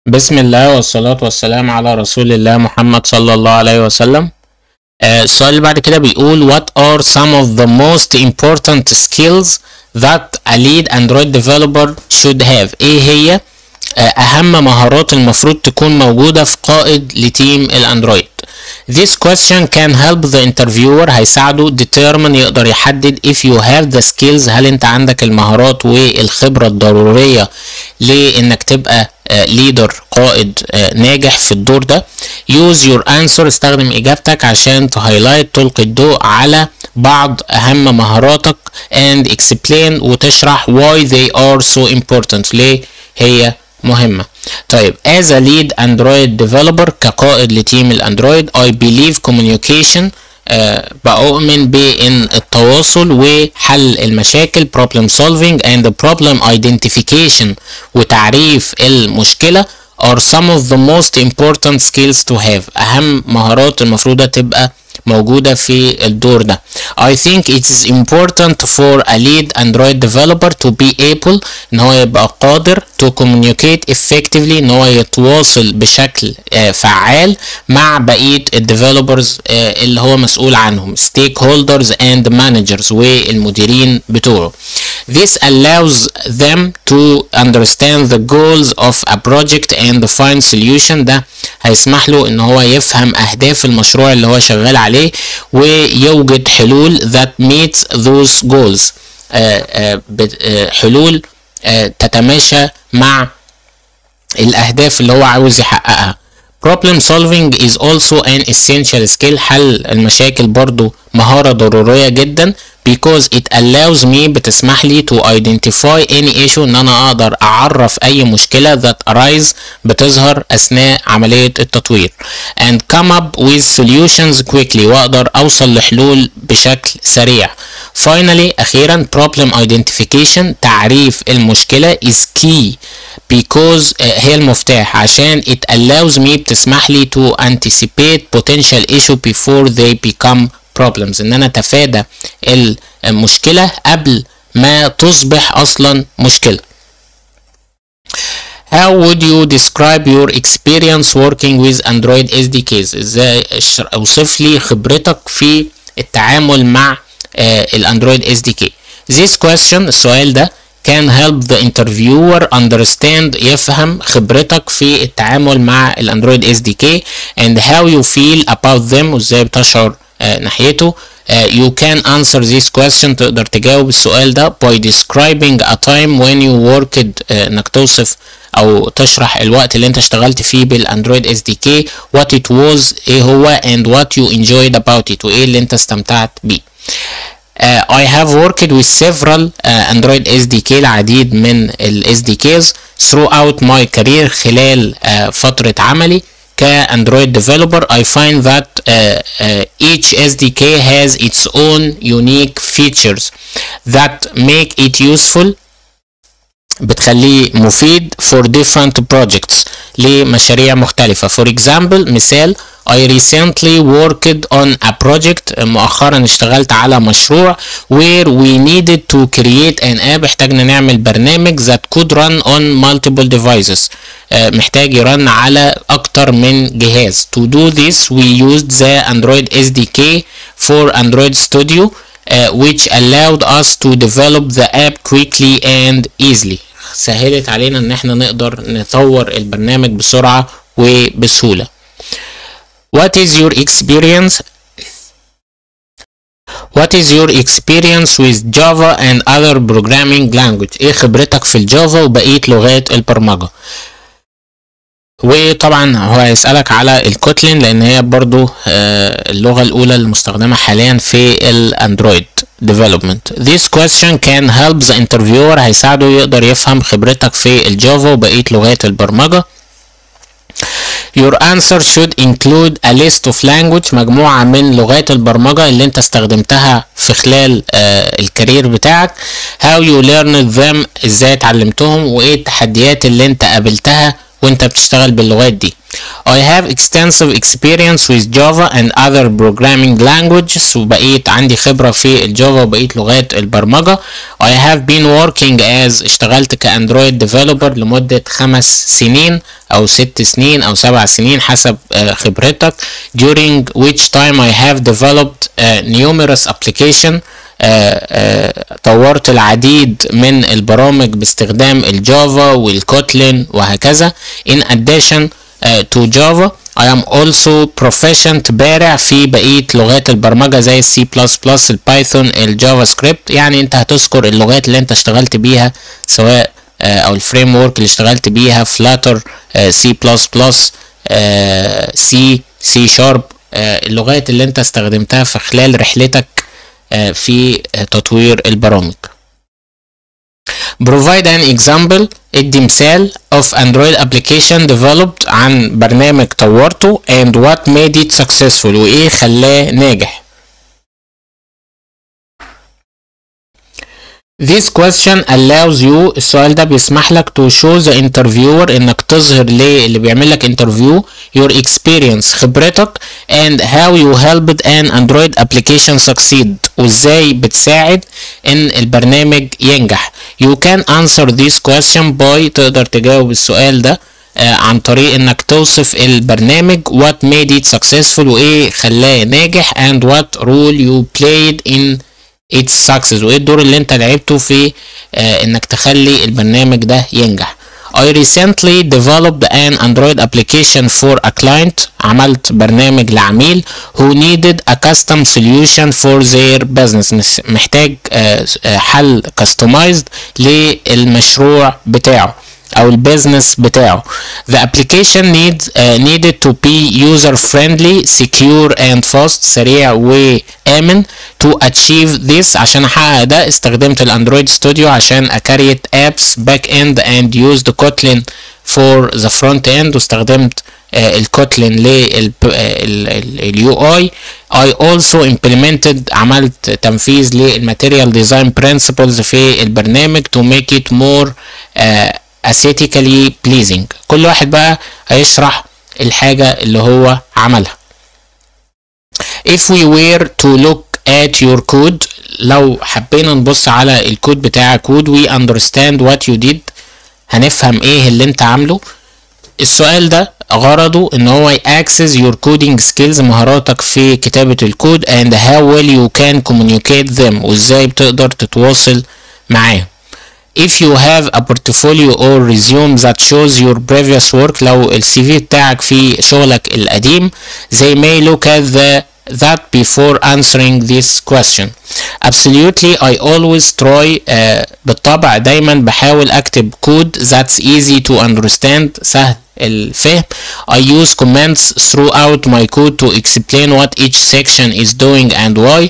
بسم الله والصلاة والسلام على رسول الله محمد صلى الله عليه وسلم آه، السؤال اللي بعد كده بيقول what are some of the most important skills that a lead android developer should have ايه هي آه، اهم مهارات المفروض تكون موجودة في قائد لتيم الاندرويد This question can help the interviewer هيساعده determine يقدر يحدد if you have the skills هل انت عندك المهارات والخبرة الضرورية لانك تبقى ليدر قائد آه، ناجح في الدور ده use your answer استخدم اجابتك عشان تهايلايت تلقي الضوء على بعض اهم مهاراتك and explain وتشرح why they are so important ليه هي مهمة طيب as a lead android developer كقائد لتيم الاندرويد I believe communication آه بؤمن بان التواصل وحل المشاكل problem solving and problem identification وتعريف المشكلة are some of the most important skills to have اهم مهارات المفروضة تبقى موجودة في الدور ده I think it is important for a lead Android developer to be able ان هو يبقى قادر to communicate effectively ان هو يتواصل بشكل آه، فعال مع بقية الديفلوبرز اللي هو مسؤول عنهم stakeholders and managers والمديرين بتوعه This allows them to understand the goals of a project and find solution ده هيسمح له ان هو يفهم اهداف المشروع اللي هو شغال عليه ويوجد حلول that meets those goals آه، آه، بت- آه، حلول آه، تتماشى مع الاهداف اللي هو عاوز يحققها problem solving is also an essential skill حل المشاكل برضو مهارة ضرورية جدا because it allows me بتسمح لي to identify any issue ان انا اقدر اعرف اي مشكلة that arise بتظهر اثناء عملية التطوير and come up with solutions quickly واقدر اوصل لحلول بشكل سريع finally اخيرا problem identification تعريف المشكلة is key because uh, هي المفتاح عشان it allows me بتسمح لي to anticipate potential issue before they become problems ان انا اتفادى المشكلة قبل ما تصبح اصلا مشكلة How would you describe your experience working with Android SDKs؟ ازاي اشر- اوصف لي خبرتك في التعامل مع آه، الاندرويد SDK. This question السؤال ده can help the interviewer understand يفهم خبرتك في التعامل مع الاندرويد SDK and how you feel about them وازاي بتشعر آه، ناحيته آه، you can answer this question تقدر تجاوب السؤال ده by describing a time when you worked آه، انك توصف او تشرح الوقت اللي انت اشتغلت فيه بالاندرويد اس دي كي what it was ايه هو and what you enjoyed about it وايه اللي انت استمتعت بيه Uh, I have worked with several uh, Android SDK العديد من ال SDKs throughout my career خلال uh, فترة عملي كأندرويد developer I find that uh, uh, each SDK has its own unique features that make it useful بتخليه مفيد for different projects لمشاريع مختلفة for example مثال I recently worked on a project مؤخرا اشتغلت على مشروع where we needed to create an app احتاجنا نعمل برنامج that could run on multiple devices آه، محتاج يرن على اكتر من جهاز to do this we used the Android SDK for Android Studio uh, which allowed us to develop the app quickly and easily سهلت علينا ان احنا نقدر نطور البرنامج بسرعة وبسهولة What is your experience What is your experience with Java and other programming language ايه خبرتك في الجافا وبقية لغات البرمجة وطبعا هو هيسألك على الكوتلين لان هي برضو آه، اللغة الاولى المستخدمة حاليا في الاندرويد development This question can help the interviewer هيساعده يقدر يفهم خبرتك في الجافا وبقية لغات البرمجة Your answer should include a list of language مجموعة من لغات البرمجة اللي انت استخدمتها في خلال آه الكارير بتاعك how you learned them ازاي اتعلمتهم وايه التحديات اللي انت قابلتها وانت بتشتغل باللغات دي I have extensive experience with Java and other programming languages وبقيت عندي خبرة في الجافا وبقية لغات البرمجة I have been working as اشتغلت كأندرويد developer لمدة خمس سنين او ست سنين او سبع سنين حسب آه، خبرتك during which time I have developed uh, numerous application آه، آه، طورت العديد من البرامج باستخدام الجافا والكوتلين وهكذا in addition uh, to Java I am also proficient بارع في بقية لغات البرمجة زي السي بلس بلس البايثون الجافا سكريبت يعني انت هتذكر اللغات اللي انت اشتغلت بيها سواء آه، او الفريم ورك اللي اشتغلت بيها فلاتر سي بلس بلس سي سي شارب اللغات اللي انت استخدمتها في خلال رحلتك آه، في آه، تطوير البرامج provide an example ادي مثال of Android application developed عن برنامج طورته and what made it successful وايه خلاه ناجح This question allows you السؤال ده بيسمح لك to show the interviewer انك تظهر للي بيعمل لك interview your experience خبرتك and how you helped an Android application succeed وازاي بتساعد ان البرنامج ينجح you can answer this question by تقدر تجاوب السؤال ده آه، عن طريق انك توصف البرنامج what made it successful وايه خلاه ناجح and what role you played in its success وايه الدور اللي انت لعبته في آه انك تخلي البرنامج ده ينجح I recently developed an Android application for a client عملت برنامج لعميل who needed a custom solution for their business مس- محتاج آه، آه، حل customized للمشروع بتاعه او البيزنس بتاعه the application needs uh, needed to be user friendly secure and fast سريع وآمن to achieve this عشان احقق ده استخدمت الاندرويد ستوديو عشان اكريت apps back end and used Kotlin for the front end واستخدمت آه، الكوتلين لليو اي I also implemented عملت تنفيذ للماتيريال ديزاين principles في البرنامج to make it more آه، aesthetically pleasing كل واحد بقى هيشرح الحاجة اللي هو عملها if we were to look at your code لو حبينا نبص على الكود بتاعك would we understand what you did هنفهم ايه اللي انت عامله السؤال ده غرضه ان هو يأكسس your coding skills مهاراتك في كتابة الكود and how well you can communicate them وازاي بتقدر تتواصل معاهم if you have a portfolio or resume that shows your previous work لو السي في بتاعك في شغلك القديم they may look at the that before answering this question absolutely I always try uh, بالطبع دايما بحاول اكتب كود that's easy to understand سهل الفهم I use comments throughout my code to explain what each section is doing and why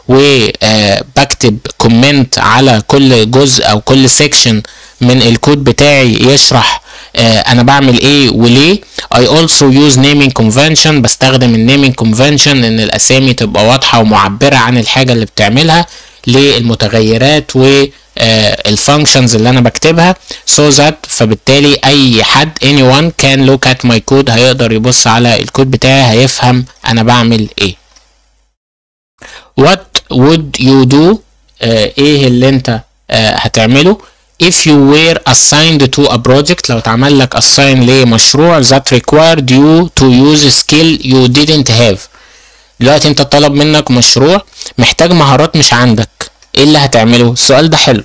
وبكتب كومنت على كل جزء او كل سيكشن من الكود بتاعي يشرح آه، انا بعمل ايه وليه I also use naming convention بستخدم النيمينج convention ان الاسامي تبقى واضحة ومعبرة عن الحاجة اللي بتعملها للمتغيرات و الفانكشنز اللي انا بكتبها so that فبالتالي اي حد anyone can look at my code هيقدر يبص على الكود بتاعي هيفهم انا بعمل ايه what would you do آه ايه اللي انت آه هتعمله if you were assigned to a project لو اتعمل لك assign لمشروع that required you to use a skill you didn't have دلوقتي انت طلب منك مشروع محتاج مهارات مش عندك ايه اللي هتعمله السؤال ده حلو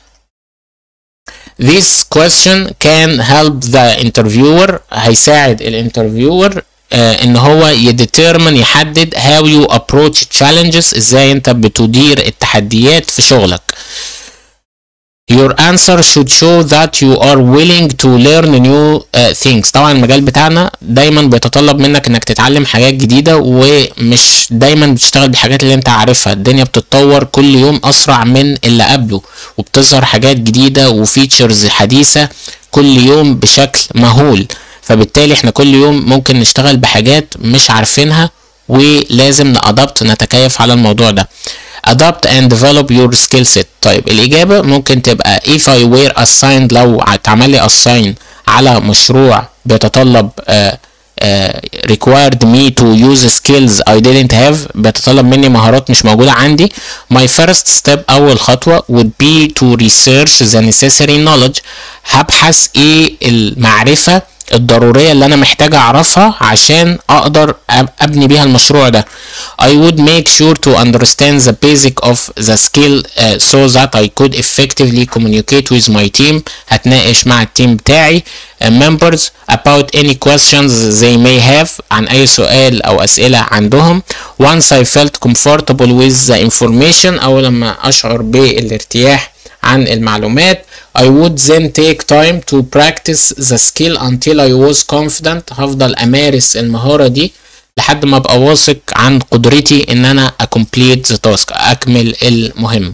This question can help the interviewer هيساعد الانترفيور آه ان هو يديترمن يحدد how you approach challenges ازاي انت بتدير التحديات في شغلك Your answer should show that you are willing to learn new uh, things طبعا المجال بتاعنا دايما بيتطلب منك انك تتعلم حاجات جديدة ومش دايما بتشتغل بالحاجات اللي انت عارفها الدنيا بتتطور كل يوم اسرع من اللي قبله وبتظهر حاجات جديدة وفيتشرز حديثة كل يوم بشكل مهول فبالتالي احنا كل يوم ممكن نشتغل بحاجات مش عارفينها ولازم نأدبت نتكيف على الموضوع ده adapt and develop your skill set طيب الإجابة ممكن تبقى if I were assigned لو اتعمل لي assign على مشروع بيتطلب uh, uh, required me to use skills I didn't have بيتطلب مني مهارات مش موجودة عندي my first step أول خطوة would be to research the necessary knowledge هبحث ايه المعرفة الضرورية اللي أنا محتاج أعرفها عشان أقدر أبني بيها المشروع ده I would make sure to understand the basic of the skill uh, so that I could effectively communicate with my team هتناقش مع التيم بتاعي uh, members about any questions they may have عن أي سؤال أو أسئلة عندهم once I felt comfortable with the information أو لما أشعر بالارتياح عن المعلومات I would then take time to practice the skill until I was confident هفضل أمارس المهارة دي لحد ما أبقى واثق عن قدرتي إن أنا complete the task أكمل المهمة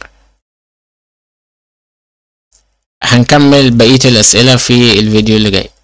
هنكمل بقية الأسئلة في الفيديو اللي جاي